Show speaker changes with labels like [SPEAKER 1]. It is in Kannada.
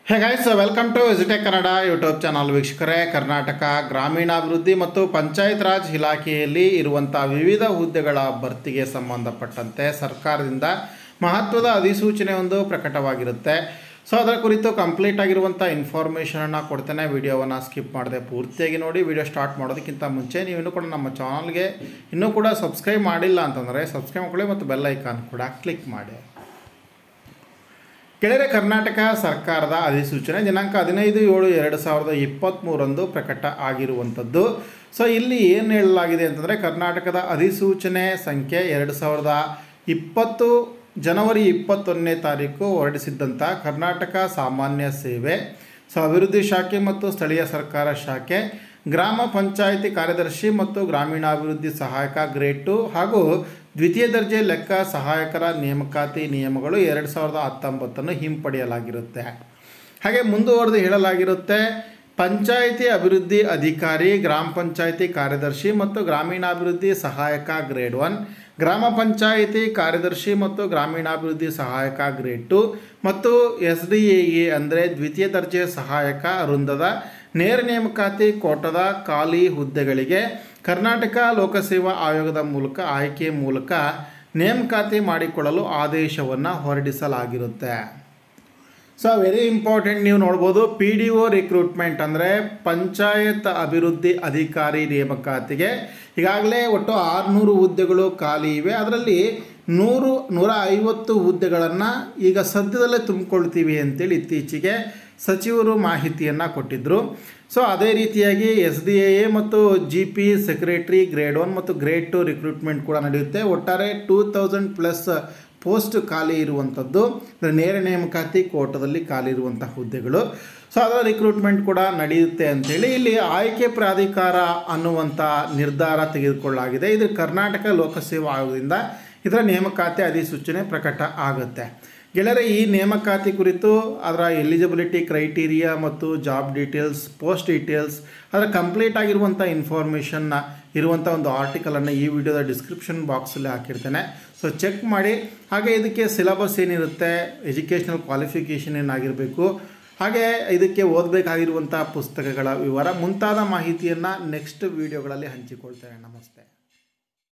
[SPEAKER 1] hey guys welcome to Visitech Kannada YouTube channel ವೀಕ್ಷಕರೇ ಕರ್ನಾಟಕ ಗ್ರಾಮೀಣಾಭಿವೃದ್ಧಿ ಮತ್ತು ಪಂಚಾಯತ್ ರಾಜ್ ಇಲಾಖೆಯಲ್ಲಿ ಇರುವಂಥ ವಿವಿಧ ಹುದ್ದೆಗಳ ಭರ್ತಿಗೆ ಸಂಬಂಧಪಟ್ಟಂತೆ ಸರ್ಕಾರದಿಂದ ಮಹತ್ವದ ಅಧಿಸೂಚನೆ ಒಂದು ಪ್ರಕಟವಾಗಿರುತ್ತೆ ಸೊ ಅದರ ಕುರಿತು ಕಂಪ್ಲೀಟ್ ಆಗಿರುವಂಥ ಇನ್ಫಾರ್ಮೇಷನನ್ನು ಕೊಡ್ತೇನೆ ವಿಡಿಯೋವನ್ನು ಸ್ಕಿಪ್ ಮಾಡದೆ ಪೂರ್ತಿಯಾಗಿ ನೋಡಿ ವಿಡಿಯೋ ಸ್ಟಾರ್ಟ್ ಮಾಡೋದಕ್ಕಿಂತ ಮುಂಚೆ ನೀವು ಇನ್ನೂ ಕೂಡ ನಮ್ಮ ಚಾನಲ್ಗೆ ಇನ್ನೂ ಕೂಡ ಸಬ್ಸ್ಕ್ರೈಬ್ ಮಾಡಿಲ್ಲ ಅಂತಂದರೆ ಸಬ್ಸ್ಕ್ರೈಬ್ ಮಾಡ್ಕೊಳ್ಳಿ ಮತ್ತು ಬೆಲ್ ಐಕಾನ್ ಕೂಡ ಕ್ಲಿಕ್ ಮಾಡಿ ಕೆಳಗೆ ಕರ್ನಾಟಕ ಸರ್ಕಾರದ ಅಧಿಸೂಚನೆ ದಿನಾಂಕ ಹದಿನೈದು ಏಳು ಎರಡು ಸಾವಿರದ ಇಪ್ಪತ್ತ್ಮೂರಂದು ಪ್ರಕಟ ಆಗಿರುವಂಥದ್ದು ಸೊ ಇಲ್ಲಿ ಏನು ಹೇಳಲಾಗಿದೆ ಅಂತಂದರೆ ಕರ್ನಾಟಕದ ಅಧಿಸೂಚನೆ ಸಂಖ್ಯೆ ಎರಡು ಸಾವಿರದ ಇಪ್ಪತ್ತು ಜನವರಿ ಇಪ್ಪತ್ತೊಂದನೇ ತಾರೀಕು ಹೊರಡಿಸಿದ್ದಂಥ ಕರ್ನಾಟಕ ಸಾಮಾನ್ಯ ಸೇವೆ ಸೊ ಅಭಿವೃದ್ಧಿ ಶಾಖೆ ಮತ್ತು ಸ್ಥಳೀಯ ಸರ್ಕಾರ ಶಾಖೆ ಗ್ರಾಮ ಪಂಚಾಯಿತಿ ಕಾರ್ಯದರ್ಶಿ ಮತ್ತು ಗ್ರಾಮೀಣಾಭಿವೃದ್ಧಿ ಸಹಾಯಕ ಗ್ರೇಡ್ ಟು ಹಾಗೂ ದ್ವಿತೀಯ ದರ್ಜೆ ಲೆಕ್ಕ ಸಹಾಯಕರ ನೇಮಕಾತಿ ನಿಯಮಗಳು ಎರಡು ಸಾವಿರದ ಹತ್ತೊಂಬತ್ತನ್ನು ಹಿಂಪಡೆಯಲಾಗಿರುತ್ತೆ ಹಾಗೆ ಮುಂದುವರೆದು ಹೇಳಲಾಗಿರುತ್ತೆ ಪಂಚಾಯಿತಿ ಅಭಿವೃದ್ಧಿ ಅಧಿಕಾರಿ ಗ್ರಾಮ ಪಂಚಾಯಿತಿ ಕಾರ್ಯದರ್ಶಿ ಮತ್ತು ಗ್ರಾಮೀಣಾಭಿವೃದ್ಧಿ ಸಹಾಯಕ ಗ್ರೇಡ್ ಒನ್ ಗ್ರಾಮ ಪಂಚಾಯಿತಿ ಕಾರ್ಯದರ್ಶಿ ಮತ್ತು ಗ್ರಾಮೀಣಾಭಿವೃದ್ಧಿ ಸಹಾಯಕ ಗ್ರೇಡ್ ಟು ಮತ್ತು ಎಸ್ ಡಿ ಎ ಎ ಅಂದರೆ ದ್ವಿತೀಯ ದರ್ಜೆ ಸಹಾಯಕ ವೃಂದದ ನೇರ ನೇಮಕಾತಿ ಕೋಟದ ಖಾಲಿ ಹುದ್ದೆಗಳಿಗೆ ಕರ್ನಾಟಕ ಲೋಕಸೇವಾ ಆಯೋಗದ ಮೂಲಕ ಆಯ್ಕೆ ಮೂಲಕ ನೇಮಕಾತಿ ಮಾಡಿಕೊಳ್ಳಲು ಆದೇಶವನ್ನು ಹೊರಡಿಸಲಾಗಿರುತ್ತೆ ಸೊ ವೆರಿ ಇಂಪಾರ್ಟೆಂಟ್ ನೀವು ನೋಡ್ಬೋದು ಪಿ ಡಿ ಒ ರಿಕ್ರೂಟ್ಮೆಂಟ್ ಅಂದರೆ ಪಂಚಾಯತ್ ಅಭಿವೃದ್ಧಿ ಅಧಿಕಾರಿ ನೇಮಕಾತಿಗೆ ಈಗಾಗಲೇ ಒಟ್ಟು ಆರುನೂರು ಹುದ್ದೆಗಳು ಖಾಲಿ ಇವೆ ಅದರಲ್ಲಿ ನೂರು ನೂರ ಐವತ್ತು ಹುದ್ದೆಗಳನ್ನು ಈಗ ಸದ್ಯದಲ್ಲೇ ತುಂಬಿಕೊಳ್ತೀವಿ ಅಂತೇಳಿ ಇತ್ತೀಚೆಗೆ ಸಚಿವರು ಮಾಹಿತಿಯನ್ನು ಕೊಟ್ಟಿದ್ದರು ಸೊ ಅದೇ ರೀತಿಯಾಗಿ ಎಸ್ ಡಿ ಎ ಮತ್ತು G P secretary grade one ಮತ್ತು ಗ್ರೇಡ್ ಟು ರಿಕ್ರೂಟ್ಮೆಂಟ್ ಕೂಡ ನಡೆಯುತ್ತೆ ಒಟ್ಟಾರೆ ಟೂ ತೌಸಂಡ್ ಪ್ಲಸ್ ಪೋಸ್ಟ್ ಖಾಲಿ ಇರುವಂಥದ್ದು ಅಂದರೆ ನೇರ ನೇಮಕಾತಿ ಕೋಟದಲ್ಲಿ ಖಾಲಿ ಇರುವಂಥ ಹುದ್ದೆಗಳು ಸೊ ಅದರ ರಿಕ್ರೂಟ್ಮೆಂಟ್ ಕೂಡ ನಡೆಯುತ್ತೆ ಅಂಥೇಳಿ ಇಲ್ಲಿ ಆಯ್ಕೆ ಪ್ರಾಧಿಕಾರ ಅನ್ನುವಂಥ ನಿರ್ಧಾರ ತೆಗೆದುಕೊಳ್ಳಲಾಗಿದೆ ಇದು ಕರ್ನಾಟಕ ಲೋಕಸೇವಾ ಆಯೋಗದಿಂದ ಇದರ ನೇಮಕಾತಿ ಅಧಿಸೂಚನೆ ಪ್ರಕಟ ಆಗುತ್ತೆ ಗೆಳೆಯರೆ ಈ ನೇಮಕಾತಿ ಕುರಿತು ಅದರ ಎಲಿಜಿಬಿಲಿಟಿ ಕ್ರೈಟೀರಿಯಾ ಮತ್ತು ಜಾಬ್ ಡೀಟೇಲ್ಸ್ ಪೋಸ್ಟ್ ಡೀಟೇಲ್ಸ್ ಅದರ ಕಂಪ್ಲೀಟ್ ಆಗಿರುವಂಥ ಇನ್ಫಾರ್ಮೇಷನ್ನ ಇರುವಂಥ ಒಂದು ಆರ್ಟಿಕಲನ್ನು ಈ ವಿಡಿಯೋದ ಡಿಸ್ಕ್ರಿಪ್ಷನ್ ಬಾಕ್ಸಲ್ಲಿ ಹಾಕಿರ್ತೇನೆ ಸೊ ಚೆಕ್ ಮಾಡಿ ಹಾಗೆ ಇದಕ್ಕೆ ಸಿಲೆಬಸ್ ಏನಿರುತ್ತೆ ಎಜುಕೇಷನಲ್ ಕ್ವಾಲಿಫಿಕೇಷನ್ ಏನಾಗಿರಬೇಕು ಹಾಗೆ ಇದಕ್ಕೆ ಓದಬೇಕಾಗಿರುವಂಥ ಪುಸ್ತಕಗಳ ವಿವರ ಮುಂತಾದ ಮಾಹಿತಿಯನ್ನು ನೆಕ್ಸ್ಟ್ ವಿಡಿಯೋಗಳಲ್ಲಿ ಹಂಚಿಕೊಳ್ತೇನೆ ನಮಸ್ತೆ